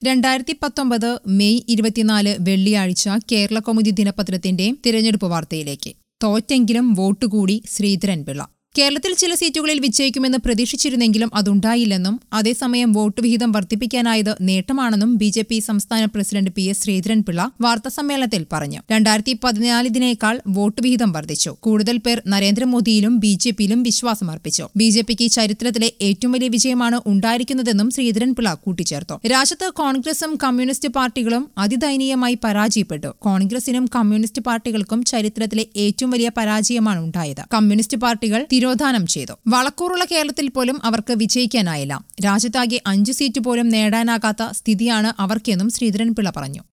രണ്ടായിരത്തി പത്തൊമ്പത് മെയ് ഇരുപത്തിനാല് വെള്ളിയാഴ്ച കേരള കൗമുദി ദിനപത്രത്തിന്റെ തിരഞ്ഞെടുപ്പ് വാർത്തയിലേക്ക് തോറ്റെങ്കിലും വോട്ട് കൂടി ശ്രീധരൻപിള്ള കേരളത്തിൽ ചില സീറ്റുകളിൽ വിജയിക്കുമെന്ന് പ്രതീക്ഷിച്ചിരുന്നെങ്കിലും അതുണ്ടായില്ലെന്നും അതേസമയം വോട്ട് വിഹിതം വർദ്ധിപ്പിക്കാനായത് നേട്ടമാണെന്നും ബി ജെ പി സംസ്ഥാന പ്രസിഡന്റ് പി എസ് ശ്രീധരൻപിള്ള വാർത്താസമ്മേളനത്തിൽ പറഞ്ഞു രണ്ടായിരത്തി പതിനാലിതിനേക്കാൾ വോട്ട് വിഹിതം വർദ്ധിച്ചു കൂടുതൽ പേർ നരേന്ദ്രമോദിയിലും ബി ജെ പിയിലും വിശ്വാസമർപ്പിച്ചു ബി ജെ പിക്ക് ചരിത്രത്തിലെ ഏറ്റവും വലിയ വിജയമാണ് ഉണ്ടായിരിക്കുന്നതെന്നും ശ്രീധരൻപിള്ള കൂട്ടിച്ചേർത്തു രാജ്യത്ത് കോൺഗ്രസും കമ്മ്യൂണിസ്റ്റ് പാർട്ടികളും അതിദയനീയമായി പരാജയപ്പെട്ടു കോൺഗ്രസിനും കമ്മ്യൂണിസ്റ്റ് പാർട്ടികൾക്കും ചരിത്രത്തിലെ ഏറ്റവും വലിയ പരാജയമാണ് ഉണ്ടായത് കമ്മ്യൂണിസ്റ്റ് പാർട്ടികൾ തിരോധാനം ചെയ്തു വളക്കൂറുള്ള കേരളത്തിൽ പോലും അവർക്ക് വിജയിക്കാനായില്ല രാജ്യത്താകെ അഞ്ചു സീറ്റ് പോലും നേടാനാകാത്ത സ്ഥിതിയാണ് അവർക്കെന്നും ശ്രീധരൻപിള്ള പറഞ്ഞു